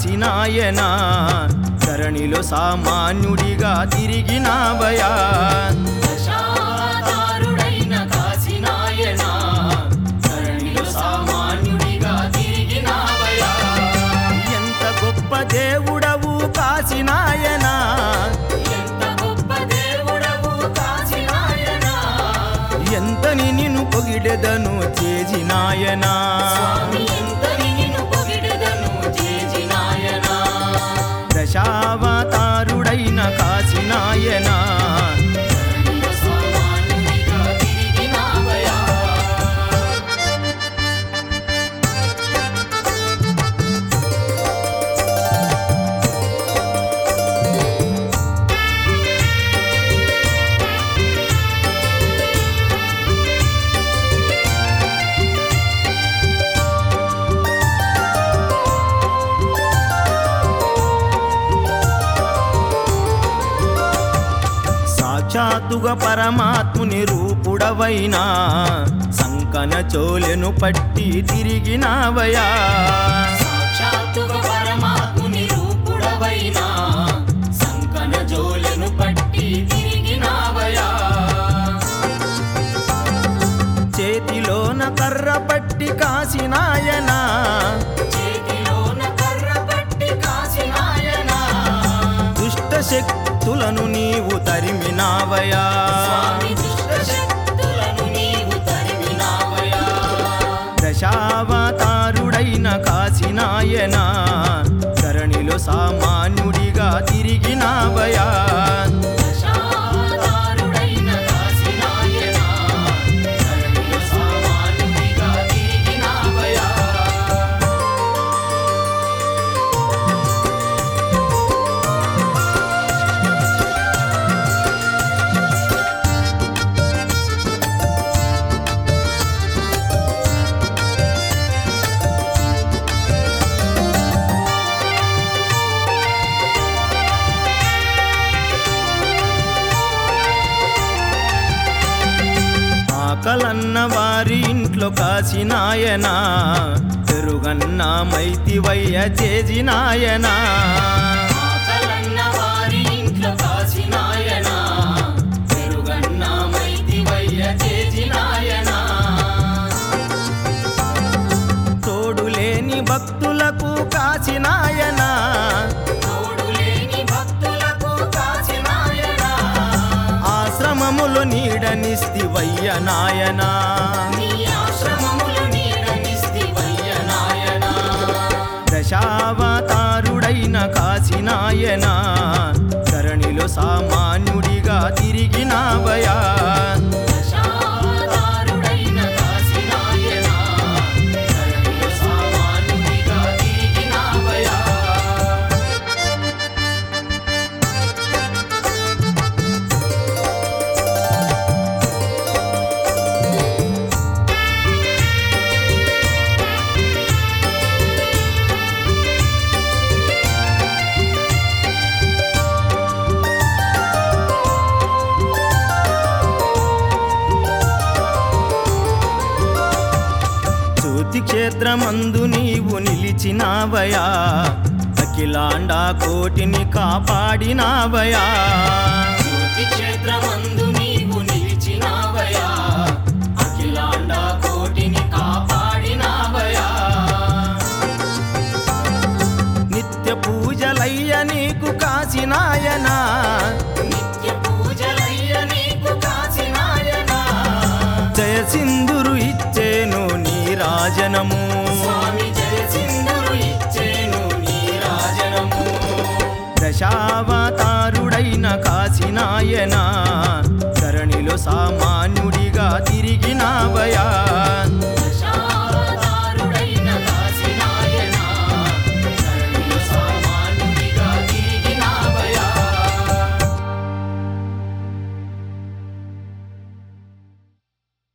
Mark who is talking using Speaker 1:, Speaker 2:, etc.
Speaker 1: కాసినాయనా ధరణిలో సామాన్యుడిగా తిరిగినావయా
Speaker 2: దశావతారుడైన కాశీనాయనా ధరణిలో సామాన్యుడిగా తిరిగినావయా
Speaker 1: ఎంత గొప్ప దేవుడవు కాసినాయనా
Speaker 2: ఎంత గొప్ప దేవుడవు కాశీనాయనా
Speaker 1: ఎంతని నిన్ను పొగిడెదను చేజినాయనా
Speaker 2: స్వామి ఎంతని నిన్ను పొగిడెదను చేజినాయనా
Speaker 1: దశావతారుడైన కాసినాయనా
Speaker 2: ధరణిలో సామాన్యుడిగా తిరిగినావయా
Speaker 1: సాక్షాత్తుగా పరమాత్ముని రూపుడవైనా సంకన చోలెను పట్టి తిరిగినావయా
Speaker 2: సాక్షాత్తుగా పరమాత్ముని రూపుడవైనా సంకన జోలెను పట్టి తిరిగినావయా
Speaker 1: చేతిలోన కర్ర పట్టి కాసినాయనా
Speaker 2: చేతిలోన కర్ర పట్టి కాసినాయనా
Speaker 1: దుష్ట శక్తులను నీవు తరిమినావయా
Speaker 2: స్వామి దుష్ట శక్తులను నీవు తరిమినావయా
Speaker 1: దశావతారుడైన కాసినాయనా ధరణిలో సామాన్యుడిగా తిరిగినావయా
Speaker 2: దశావతారుడైన కాశీనాయనా ధరణిలో సామాన్యుడిగా తిరిగినావయా
Speaker 1: ఆకలన్న వారి ఇంట్లో కాసినాయనా పెరుగన్న మైతివయ్య చేజినాయనా
Speaker 2: ఆకలన్న వారి ఇంట్లో కాశీనాయనా పెరుగన్న మైతివయ్య చేజినాయనా
Speaker 1: తోడులేని భక్తులకు కాసినాయనా
Speaker 2: తోడులేని భక్తులకు కాశీనాయనా
Speaker 1: ఆశ్రమములు నీడనిస్తివయ్య నాయనా
Speaker 2: నీ ఆశ్రమములు నీడనిస్తివయ్య నాయనా
Speaker 1: దశావతారుడైన కాసినాయనా ధరణిలో సామాన్యుడిగా తిరిగినావయా
Speaker 2: దశావతారుడైన కాశీనాయనా ధరణిలో సామాన్యుడిగా తిరిగినావయా
Speaker 1: శృతి క్షేత్రమందు నీవు నిలిచినావయా అఖిలాండ కోటిని కాపాడినావయా
Speaker 2: జ్యోతి క్షేత్రమందు నీవు నిలిచినావయా అఖిలాండ కోటిని కాపాడినావయా
Speaker 1: నిత్య పూజలయ్య నీకు కాసినాయనా
Speaker 2: నిత్య పూజలయ్య నీకు కాశీనాయనా
Speaker 1: జయ సింధురు ఇచ్చేను నీ రాజనము
Speaker 2: స్వామి జయ సింధురు ఇచ్చేను నీ రాజనము
Speaker 1: దశావతారుడైన కాసినాయనా ధరణిలో సామాన్యుడిగా తిరిగినావయా
Speaker 2: దశ